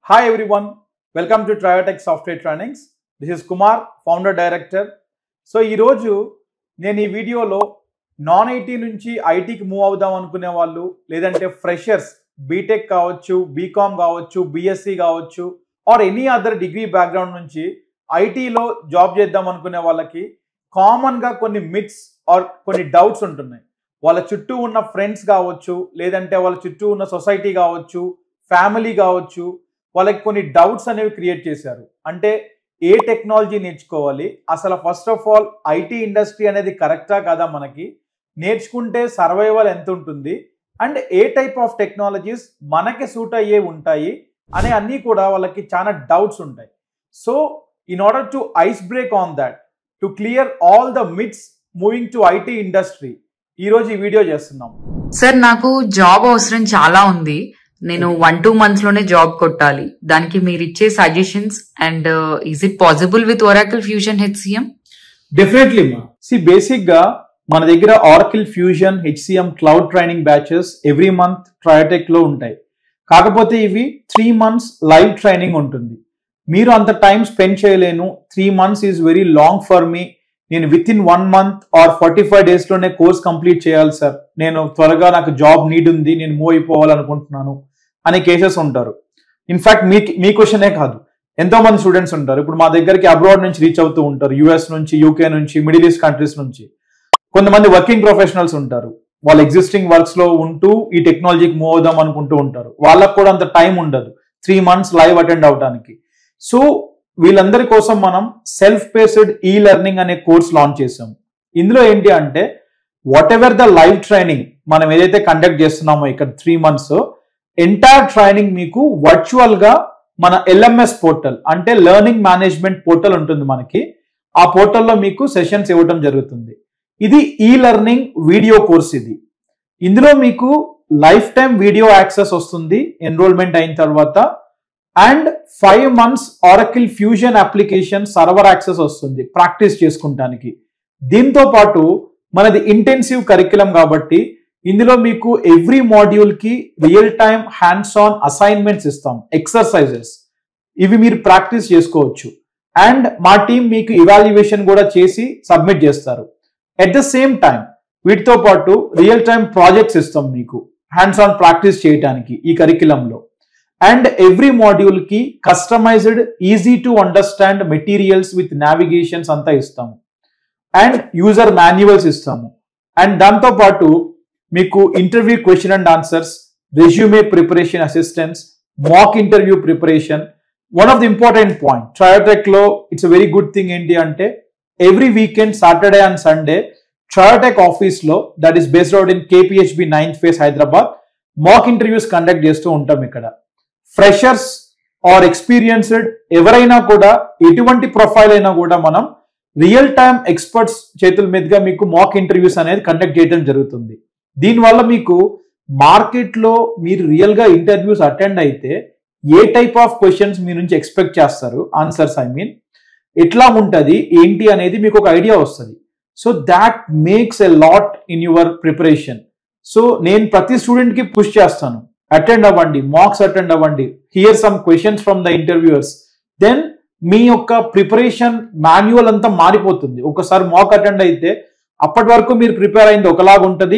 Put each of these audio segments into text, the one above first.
Hi everyone, welcome to Triotech Software Trainings. This is Kumar, founder director. So ఈరోజు నేను ఈ వీడియోలో non IT నుంచి ఐటీకి మూవ్ అవుదాం అనుకునే వాళ్ళు లేదంటే ఫ్రెషర్స్ బీటెక్ కావచ్చు బీకామ్ కావచ్చు బీఎస్సీ కావచ్చు or any other degree background నుంచి ఐటీలో జాబ్ చేద్దాం అనుకునే వాళ్ళకి కామన్గా కొన్ని మిత్స్ ఆర్ కొన్ని డౌట్స్ ఉంటున్నాయి వాళ్ళ చుట్టూ ఉన్న ఫ్రెండ్స్ కావచ్చు లేదంటే వాళ్ళ చుట్టూ ఉన్న సొసైటీ కావచ్చు ఫ్యామిలీ కావచ్చు వాళ్ళకి కొన్ని డౌట్స్ అనేవి క్రియేట్ చేశారు అంటే ఏ టెక్నాలజీ నేర్చుకోవాలి అసలు first of all IT industry అనేది కరెక్టా కదా మనకి నేర్చుకుంటే సర్వైవల్ ఎంత ఉంటుంది అండ్ ఏ టైప్ ఆఫ్ టెక్నాలజీస్ మనకి సూట్ అయ్యే ఉంటాయి అనే అన్నీ కూడా వాళ్ళకి చాలా డౌట్స్ ఉంటాయి so in order to ice break on that to clear all the myths moving to IT industry ఈరోజు ఈ వీడియో చేస్తున్నాం సార్ నాకు జాబ్ అవసరం చాలా ఉంది నేను వన్ టూ మంత్స్ లోనే జాబ్ కొట్టాలి దానికి మీరు ఇచ్చే suggestions and is it possible with Oracle Fusion HCM definitely మా సి బేసిక్ గా మన దగ్గర Oracle Fusion HCM cloud training batches every month Triotech లో ఉంటాయి కాకపోతే ఇవి త్రీ మంత్స్ లైవ్ ట్రైనింగ్ ఉంటుంది మీరు అంత టైం స్పెండ్ చేయలేను three months is very long for me నేను within one month or forty five days లోనే కోర్స్ కంప్లీట్ చేయాలి సార్ నేను త్వరగా నాకు జాబ్ నీడ్ ఉంది నేను మూవ్ అయిపోవాలనుకుంటున్నాను అనే కేసెస్ ఉంటారు ఇన్ఫాక్ట్ మీ మీ క్వశ్చనే కాదు ఎంతో మంది స్టూడెంట్స్ ఉంటారు ఇప్పుడు మా దగ్గరికి అబ్రాడ్ నుంచి రీచ్ అవుతూ ఉంటారు యుఎస్ నుంచి యూకే నుంచి మిడిల్ ఈస్ట్ కంట్రీస్ నుంచి కొంతమంది వర్కింగ్ ప్రొఫెషనల్స్ ఉంటారు వాళ్ళ ఎగ్జిస్టింగ్ వర్క్స్ లో ఉంటూ ఈ టెక్నాలజీకి మూవ్ అవుదాం అనుకుంటూ ఉంటారు వాళ్ళకు కూడా అంత టైం ఉండదు త్రీ మంత్స్ లైవ్ అటెండ్ అవడానికి సో వీళ్ళందరి కోసం మనం సెల్ఫ్ పేస్డ్ ఈ లెర్నింగ్ అనే కోర్స్ లాంచ్ చేసాం ఇందులో ఏంటి అంటే whatever the live training మనం ఏదైతే కండక్ట్ చేస్తున్నామో ఇక్కడ త్రీ మంత్స్ ఎంటైర్ ట్రైనింగ్ మీకు వర్చువల్ గా మన ఎల్ఎంఎస్ పోర్టల్ అంటే లెర్నింగ్ మేనేజ్మెంట్ పోర్టల్ ఉంటుంది మనకి ఆ పోర్టల్లో మీకు సెషన్స్ ఇవ్వడం జరుగుతుంది ఇది ఈ లెర్నింగ్ వీడియో కోర్స్ ఇది ఇందులో మీకు లైఫ్ టైం వీడియో యాక్సెస్ వస్తుంది ఎన్రోల్మెంట్ అయిన తర్వాత and five months Oracle Fusion application server access వస్తుంది ప్రాక్టీస్ చేసుకుంటానికి దీంతో పాటు మనది ఇంటెన్సివ్ కరిక్యులం కాబట్టి ఇందులో మీకు ఎవ్రీ మాడ్యూల్ కి real time hands on assignments ఇస్తాం ఎక్సర్సైజెస్ ఇవి మీరు ప్రాక్టీస్ చేసుకోవచ్చు అండ్ మా టీం మీకు ఇవాల్యుయేషన్ కూడా చేసి సబ్మిట్ చేస్తారు ఎట్ ద సేమ్ టైం వీటితో పాటు రియల్ టైం ప్రాజెక్ట్స్ ఇస్తాం మీకు హ్యాండ్స్ ఆన్ ప్రాక్టీస్ చేయడానికి ఈ కరిక్యులంలో అండ్ ఎవ్రీ మాడ్యూల్ కి customised easy to understand materials with navigations అంతా ఇస్తాము అండ్ యూజర్ మాన్యువల్స్ ఇస్తాము అండ్ దాంతో పాటు మీకు interview question and answers resume preparation assistance mock interview preparation one of the important point Triotech లో ఇట్స్ వెరీ గుడ్ థింగ్ ఏంటి అంటే every weekend Saturday and Sunday Triotech office లో that is based out in KPHB ninth phase Hyderabad mock interviews conduct చేస్తూ ఉంటాం ఇక్కడ freshers are experienced ఎవరైనా కూడా ఎటువంటి ప్రొఫైల్ అయినా కూడా మనం రియల్ టైమ్ ఎక్స్పర్ట్స్ చేతుల మీదుగా మీకు మాక్ ఇంటర్వ్యూస్ అనేది కండక్ట్ చేయడం జరుగుతుంది దీనివల్ల మీకు మార్కెట్లో మీరు రియల్ గా ఇంటర్వ్యూస్ అటెండ్ అయితే ఏ టైప్ ఆఫ్ క్వశ్చన్స్ మీ నుంచి ఎక్స్పెక్ట్ చేస్తారు ఆన్సర్స్ ఐ మీన్ ఎట్లా ఉంటుంది ఏంటి అనేది మీకు ఒక ఐడియా వస్తుంది so that makes a lot in your preparation so నేను ప్రతి స్టూడెంట్ కి పుష్ చేస్తాను అటెండ్ అవ్వండి మార్క్స్ అటెండ్ అవ్వండి hear some questions from the interviewers then మీ యొక్క ప్రిపరేషన్ మాన్యువల్ అంతా మారిపోతుంది ఒకసారి మాక్ అటెండ్ అయితే అప్పటి వరకు మీరు ప్రిపేర్ అయింది ఒకలాగా ఉంటుంది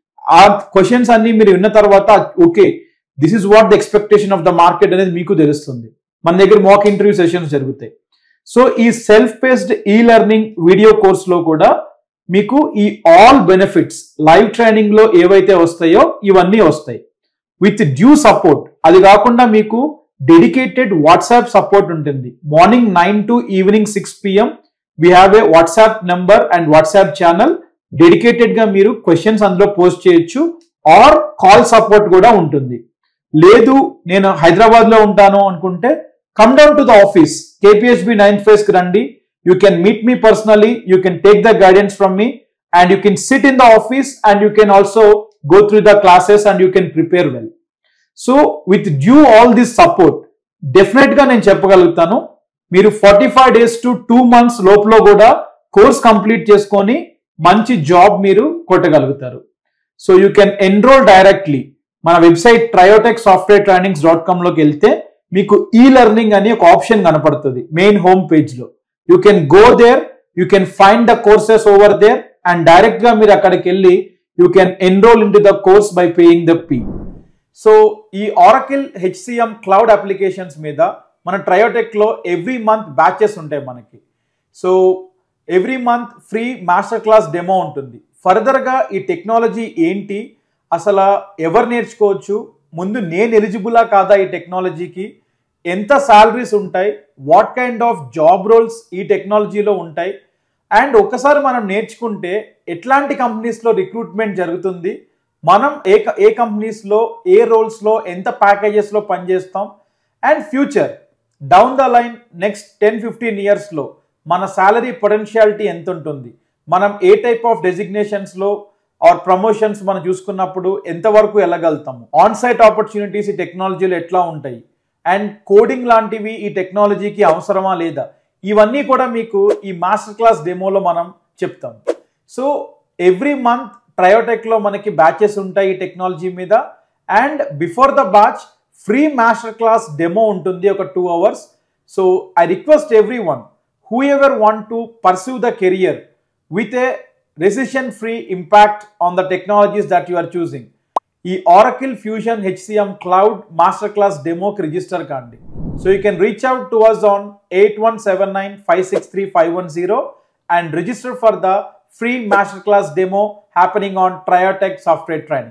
ఆ క్వశ్చన్స్ అన్ని మీరు విన్న తర్వాత okay this is what the expectation of the market అనేది మీకు తెలుస్తుంది మన దగ్గర మాక్ ఇంటర్వ్యూ సెషన్స్ జరుగుతాయి సో ఈ self based e learning video course లో కూడా మీకు ఈ ఆల్ బెనిఫిట్స్ లైవ్ ట్రైనింగ్ లో ఏవైతే వస్తాయో ఇవన్నీ వస్తాయి విత్ డ్యూ సపోర్ట్ అది కాకుండా మీకు డెడికేటెడ్ వాట్సాప్ సపోర్ట్ ఉంటుంది morning nine to evening six PM we have a WhatsApp number and WhatsApp channel dedicated గా మీరు క్వశ్చన్స్ అందులో పోస్ట్ చేయొచ్చు ఆర్ కాల్ సపోర్ట్ కూడా ఉంటుంది లేదు నేను హైదరాబాద్ లో ఉంటాను అనుకుంటే come down to the office KPHB ninth phase కి రండి you can meet me personally you can take the guidance from me and you can sit in the office and you can also go through the classes and you can prepare well so with due all this support definite గా నేను చెప్పగలుగుతాను మీరు forty five days to two months లోపల కూడా course complete చేసుకొని మంచి job మీరు కొట్టగలుగుతారు so you can enroll directly మన website Triotech software trainings dot com లోకి వెళ్తే మీకు ఈ లెర్నింగ్ అని ఒక ఆప్షన్ కనపడుతుంది మెయిన్ హోమ్ పేజ్ లో you can go there you can find the courses over there and direct గా మీరు అక్కడికి వెళ్ళి you can enroll into the course by paying the fee so ఈ Oracle HCM cloud applications మీద మన Triotech లో every month batches ఉంటాయి మనకి so every month free master class demo ఉంటుంది ఫర్దర్గా ఈ టెక్నాలజీ ఏంటి అసలు ఎవరు నేర్చుకోవచ్చు ముందు నేను ఎలిజిబులా కాదా ఈ టెక్నాలజీకి ఎంత శాలరీస్ ఉంటాయి what kind of job roles ఈ టెక్నాలజీలో ఉంటాయి అండ్ ఒకసారి మనం నేర్చుకుంటే ఎట్లాంటి కంపెనీస్లో రిక్రూట్మెంట్ జరుగుతుంది మనం ఏ ఏ కంపెనీస్లో ఏ రోల్స్లో ఎంత ప్యాకేజెస్లో పనిచేస్తాం and future down the line next ten fifteen ఇయర్స్లో మన శాలరీ పొటెన్షియాలిటీ ఎంత ఉంటుంది మనం ఏ టైప్ ఆఫ్ డెసిగ్నేషన్స్లో ఆర్ ప్రమోషన్స్ మనం చూసుకున్నప్పుడు ఎంతవరకు వెళ్ళగలుగుతాము ఆన్ సైట్ ఆపర్చునిటీస్ ఈ టెక్నాలజీలో ఎట్లా ఉంటాయి అండ్ కోడింగ్ లాంటివి ఈ టెక్నాలజీకి అవసరమా లేదా ఇవన్నీ కూడా మీకు ఈ మాస్టర్ క్లాస్ డెమోలో మనం చెప్తాం సో ఎవ్రీ మంత్ ట్రయోటెక్లో మనకి బ్యాచెస్ ఉంటాయి ఈ టెక్నాలజీ మీద and before the batch free master class demo ఉంటుంది ఒక two hours so I request everyone whoever want to perceive the career with a recession free impact on the technologies that you are choosing ఈ Oracle fusion HCM cloud master class డెమోకి register కాండి so you can reach out to us on eight one seven nine five six three five one zero and register for the free master class demo happening on Triotech software training